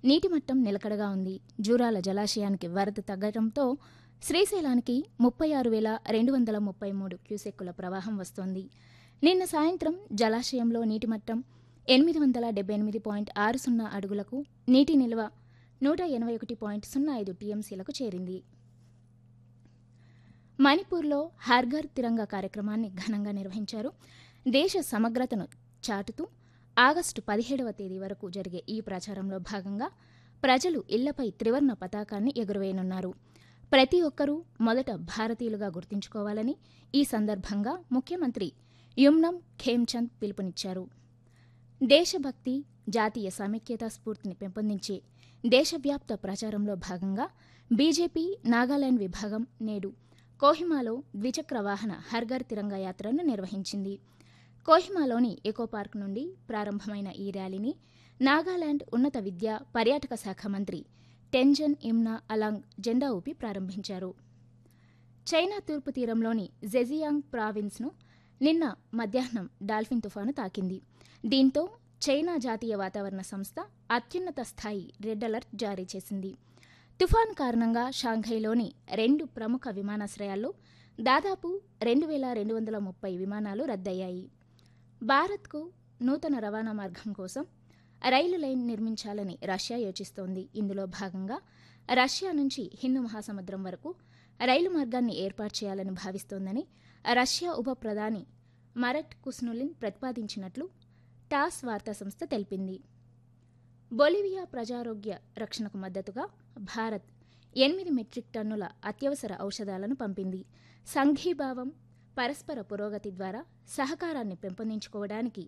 నీటి మట్టం నిలకడగా ఉంది జూరాల జలాశయానికి వరద తగ్గడంతో శ్రీశైలానికి ముప్పై ఆరు వేల రెండు వందల ముప్పై మూడు క్యూసెక్కుల ప్రవాహం వస్తోంది నిన్న సాయంత్రం జలాశయంలో నీటి మట్టం ఎనిమిది వందల డెబ్బై ఎనిమిది పాయింట్ ఆరు సున్నా అడుగులకు నీటి నిల్వ నూట ఎనభై ఒకటి పాయింట్ సున్నా ఐదు టీఎంసీలకు చేరింది మణిపూర్లో హర్ఘర్ తిరంగా కార్యక్రమాన్ని ఘనంగా నిర్వహించారు దేశ సమగ్రతను చాటుతూ ఆగస్టు పదిహేడవ తేదీ వరకు జరిగే ఈ ప్రచారంలో భాగంగా ప్రజలు ఇళ్లపై త్రివర్ణ పతాకాన్ని ఎగురవేయనున్నారు ప్రతి ఒక్కరూ మొదట భారతీయులుగా గుర్తుంచుకోవాలని ఈ సందర్భంగా ముఖ్యమంత్రి యుమ్నం ఖేమ్చంద్ పిలుపునిచ్చారు దేశభక్తి జాతీయ సమైక్యతా స్ఫూర్తిని పెంపొందించే దేశవ్యాప్త ప్రచారంలో భాగంగా బీజేపీ నాగాలాండ్ విభాగం నేడు కోహిమాలో ద్విచక్ర వాహన హర్ఘర్ తిరంగా యాత్రను నిర్వహించింది కోహిమాలోని ఎకో పార్క్ నుండి ప్రారంభమైన ఈ ర్యాలీని నాగాలాండ్ ఉన్నత విద్య పర్యాటక శాఖ మంత్రి టెంజన్ ఇమ్నా అలాంగ్ జెండా ఊపి ప్రారంభించారు చైనా తూర్పు తీరంలోని జెజియాంగ్ ప్రావిన్స్ను నిన్న మధ్యాహ్నం డాల్ఫిన్ తుఫాను తాకింది దీంతో చైనా జాతీయ వాతావరణ సంస్థ అత్యున్నత స్థాయి రెడ్ అలర్ట్ జారీ చేసింది తుఫాన్ కారణంగా షాంఘైలోని రెండు ప్రముఖ విమానాశ్రయాల్లో దాదాపు రెండు వేల రెండు వందల ముప్పై విమానాలు రద్దయ్యాయి భారత్కు నూతన రవాణా మార్గం కోసం రైలు లైన్ నిర్మించాలని రష్యా యోచిస్తోంది ఇందులో భాగంగా రష్యా నుంచి హిందూ మహాసముద్రం వరకు రైలు మార్గాన్ని ఏర్పాటు చేయాలని భావిస్తోందని రష్యా ఉప ప్రధాని మరట్ కుస్నులిన్ ప్రతిపాదించినట్లు టాస్ వార్తా సంస్థ తెలిపింది బొలివియా ప్రజారోగ్య రక్షణకు మద్దతుగా భారత్ ఎనిమిది మెట్రిక్ టన్నుల అత్యవసర ఔషధాలను పంపింది సంఘీభావం పరస్పర పురోగతి ద్వారా సహకారాన్ని పెంపొందించుకోవడానికి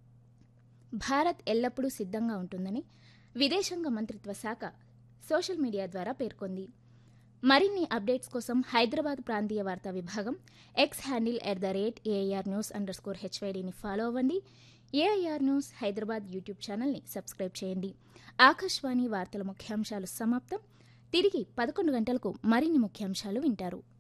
భారత్ ఎల్లప్పుడూ సిద్ధంగా ఉంటుందని విదేశాంగ మంత్రిత్వ శాఖ సోషల్ మీడియా ద్వారా పేర్కొంది మరిన్ని అప్డేట్స్ కోసం హైదరాబాద్ ప్రాంతీయ వార్తా విభాగం X handle at the rate AIR news underscore స్కోర్ హెచ్వైడీని ఫాలో అవ్వండి ఏఐఆర్ న్యూస్ హైదరాబాద్ యూట్యూబ్ ఛానల్ని సబ్స్క్రైబ్ చేయండి ఆకాశవాణి వార్తల ముఖ్యాంశాలు సమాప్తం తిరిగి పదకొండు గంటలకు మరిన్ని ముఖ్యాంశాలు వింటారు